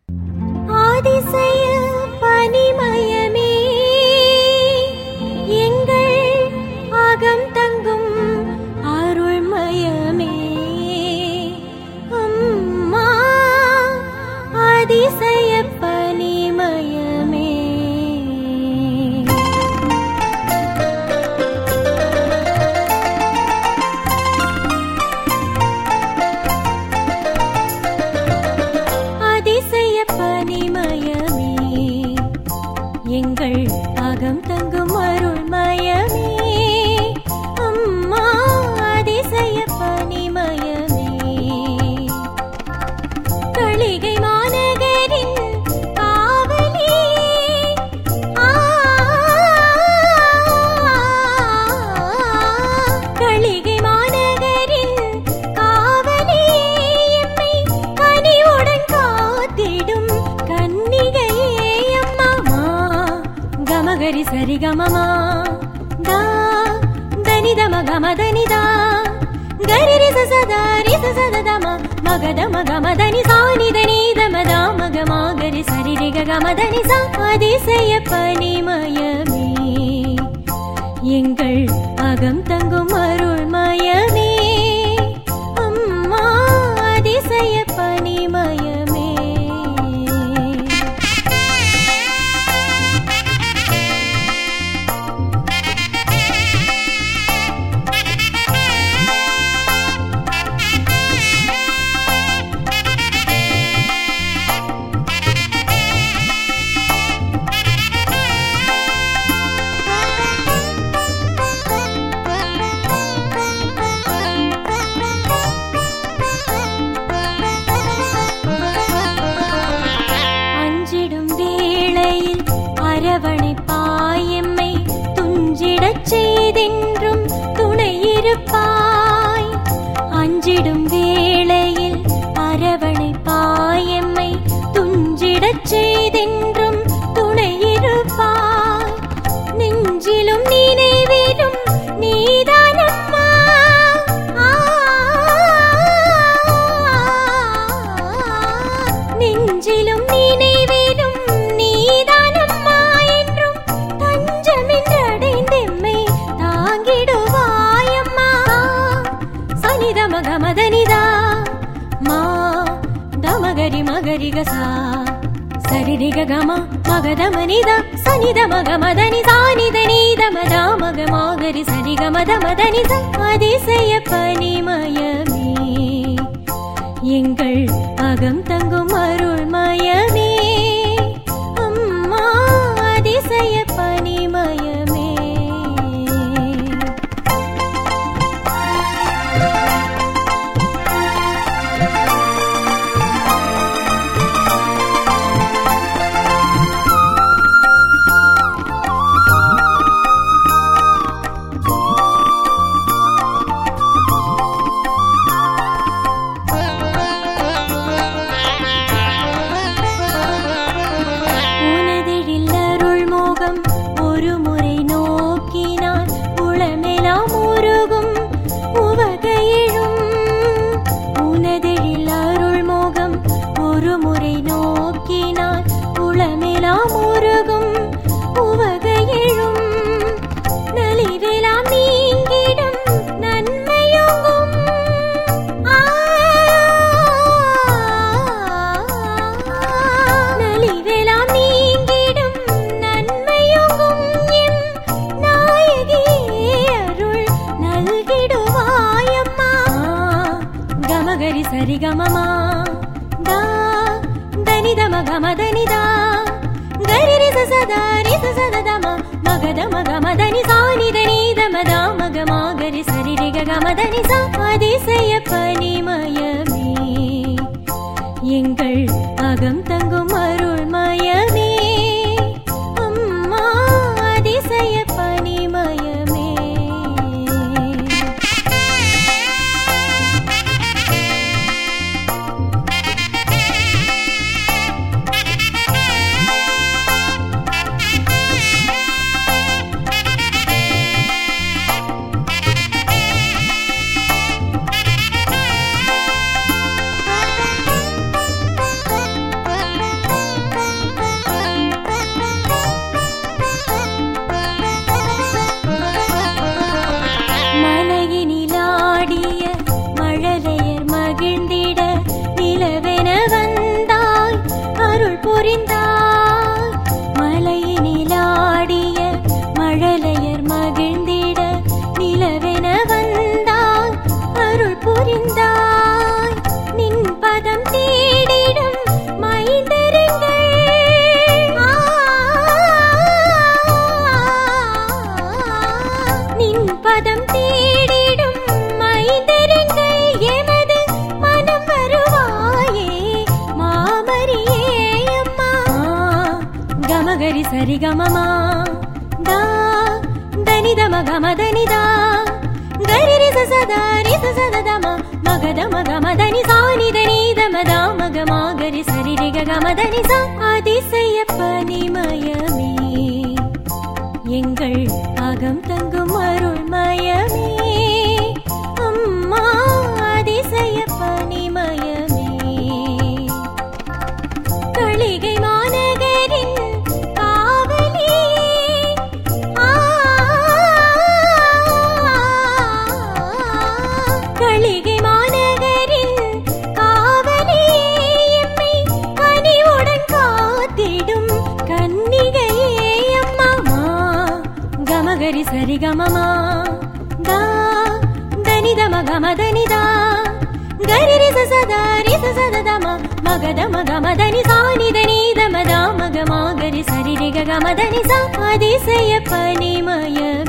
ஆதிசய பனிமயமே எங்கள் அகம் தங்கும் அருள்மயமே அம்மா அதிசய பனிமயமே அதிசய பனிமயமே எங்கள் அகம் தங்கும் அருள்மயமே அம்மா அதிசய பனிமயமே களிகை மாநகரின் காவலி ஆ, களிகை மாநகரின் காவலி எம்மை கனிவுடன் காத்திடும் கன்னிகையே அம்மா கமகரி சரி கமமா தா தனிதம கமதனிதா ಗರಿ ಸದ ರಿ ಸದ ದಮ ಮಗದ ಮಗ ಮದನಿ ಸಾನಿದ ನೀದ ಮದ ಮಗ ಮಾಗರಿ ಸರಿ ರಿ ಗ ಮದನಿ ಸಾ அதிசய பனிமயமே எங்கள் அகம் தங்கும் அருள்மயமே அம்மா அதிசய பனிமயமே அஞ்சிடும் வேளையில் அரவணை பாயம்மை துஞ்சிடச் செய்தென்றும் துணையிருப்பாய் அஞ்சிடும் வேளையில் அரவணை பாயம்மை துஞ்சிடச் செய்தென்றும் துணையிருப்பாய் நெஞ்சிலும் நினைவிலும் நீதானம்மா ஆ, நெஞ்சிலும் நினைவிலும் நீதானம்மா என்றும் தஞ்சமின்றடைந்தெம்மை தாங்கிடுவாயம்மா சனிதம கமதனிதா மா தமகரி மகரி கசா சரிரி கம மகதமனித சனித மக மதனி சானித நீத மத மக மாகரி சரி கமத மதனித அதிசய பனிமயமே எங்கள் அகம் தங்கும் அருள்மயமே அம்மா அதிசய பனிமயமே உனதெழில் அருள் மோகம் ஒரு முறை நோக்கினான் உளமெலாம் உருகும் உவகையிழும் உனதெழில் அருள் மோகம் ஒரு முறை நோக்கினான் உளமெலாம் உருகும் உவகையிழும் நலிவெலாம் நீங்கிடும் நன்மையோங்கும் ஆ நலிவெலாம் நீங்கிடும் நன்மையோங்கும் என் நாயகியே அருள் நல்கிடுவாயம்மா கமகரி சரி கமமா தா தனிதம கமதனிதா ಗರಿ ಸದ ರಿ ಸದ ದಮ ಮಗದ ಮಗ ಮದನಿ ಸಾನಿದ ನೀದ ಮದ ಮಗ ಮಾಗರಿ ಸರಿ ರಿ ಗ ಮದನಿ ಸಾ அதிசய பனிமயமே எங்கள் அகம் தங்கும் அருள்மயமே அம்மா அதிசய பனிமயமே அருள் புரிந்தாய் மலையினிலாடிய மழலையர் மகிழ்ந்திட நிலவென வந்தாய் அருள் புரிந்தாய் நின் பதம் தேடிடும் மைந்தருங்கள் நின் பதம் தேடிடும் மைந்தருங்கள் எமது மனம் வருவாயே மாமரியே அம்மா கமகரி சரி கமமா தா தனித மகமதனிதா ಗರಿ ಸದ ರಿ ಸದ ದಮ ಮಗದ ಮಗ ಮದನಿ ಸಾನಿದ ನೀದ ಮದ ಮಗ ಮಾಗರಿ ಸರಿ ರಿ ಗ மதனி சா அதிசயப்ப நிமயமே எங்கள் அகம் தங்கும் அருள்மயமே அம்மா அதிசயப்ப நிமயமே களிகை மாநகரின் காவலி ஆ, களிகை மாநகரின் காவலி எம்மை கனிவுடன் காத்திடும் கன்னிகையே அம்மா கமகரி சரி கமமா தா தனித மகமதனிதா ಗರಿ ಸದ ರಿ ಸದ ದಮ ಮಗದ ಮಗ ಮದನಿ ಸಾನಿದ ನೀದ ಮದ ಮಗ ಮಾಗರಿ ಸರಿ ರಿ ಗ ಮದನಿ ಸಾ அதிசய பனிமய